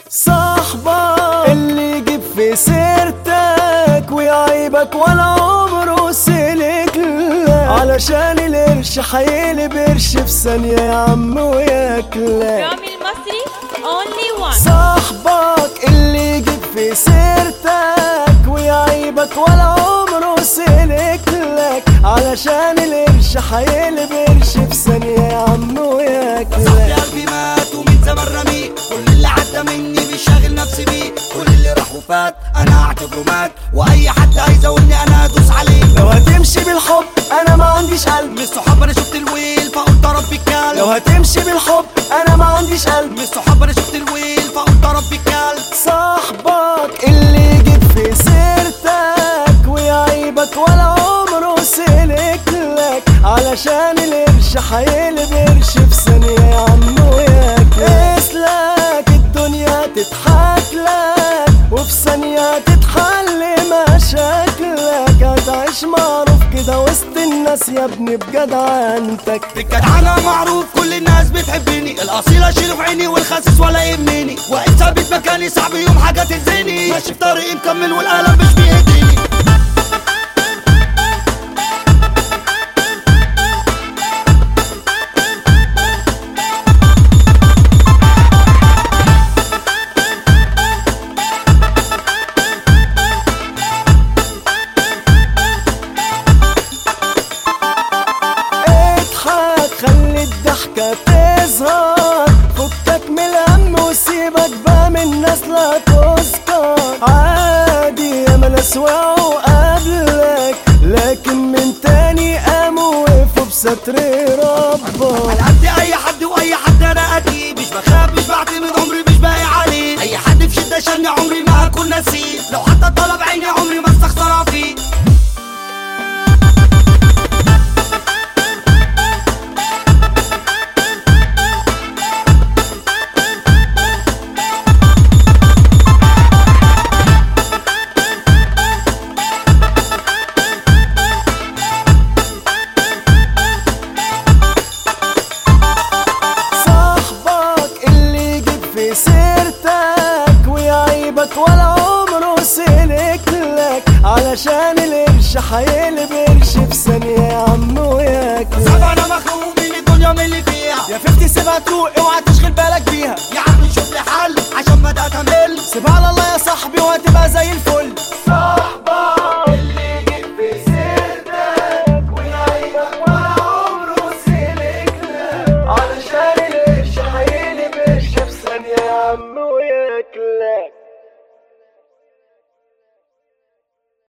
صاحبك اللي يجيب في سيرتك ويعيبك ولا عمره سلك لك علشان القرش حيقلب قرش في ثانية يا عم وياكلك رامي المصري only one صاحبك اللي يجيب في سيرتك ويعيبك ولا عمره سلك لك علشان القرش حيقلب قرش في ثانية يا عم صاحبي وياكلك قلبي مات ومن زمان رميه كل اللي عدى مني مش شاغل نفسي بيه كل اللي راح وفات انا اعتبره مات واي حد هيزودني انا ادوس عليه لو هتمشي بالحب انا ما عنديش قلب من الصحاب انا شفت الويل فقلت ربي الكلب لو هتمشي بالحب انا ما عنديش قلب من الصحاب انا شفت الويل فقلت ربي الكلب صاحبك اللي يجيب في سيرتك ويعيبك ولا عمره سلك لك علشان القرش حيقلب قرش في ثانية يا عم وياك اسلك الدنيا تضحك لك وفي ثانية تتحل مشاكلك هتعيش معروف كده وسط الناس يا ابني بجدعنتك بالجدعنة معروف كل الناس بتحبني الاصيل اشيله في عيني والخاسس ولا يهمني واقف ثابت مكاني صعب يوم حاجه تنزني ماشي في طريقي مكمل والقلم مش بيهديني اضحك خلي الضحكة تظهر فكك من الهم وسيبك بقى من الناس لا تذكر عادي يا ما ناس وقعوا قبلك لكن من تاني قاموا وقفوا بستر ربك انا قد اي حد واي حد انا قدي مش بخاف مش بعتمد عمري مش باقي عليه اي حد في شده شاني عمري ما هكون نسيه لو حتى طلب عيني عمري ما استخسرها فيه صاحبك اللي يجيب في سيرتك ويعيبك ولا عمره سلك لك علشان القرش حيقلب قرش في ثانية يا عم وياكلك صعب انا مخنوق من الدنيا من اللي فيها يا ففتي سيبها تروق اوعى تشغل بالك بيها يا عم شوف لي حل عشان بدات امل سيبها على الله يا صاحبي وهتبقى زي الفل صاحبك اللي يجيب في سيرتك ويعيبك ولا عمره سلك لك علشان القرش حيقلب قرش في ثانية يا عم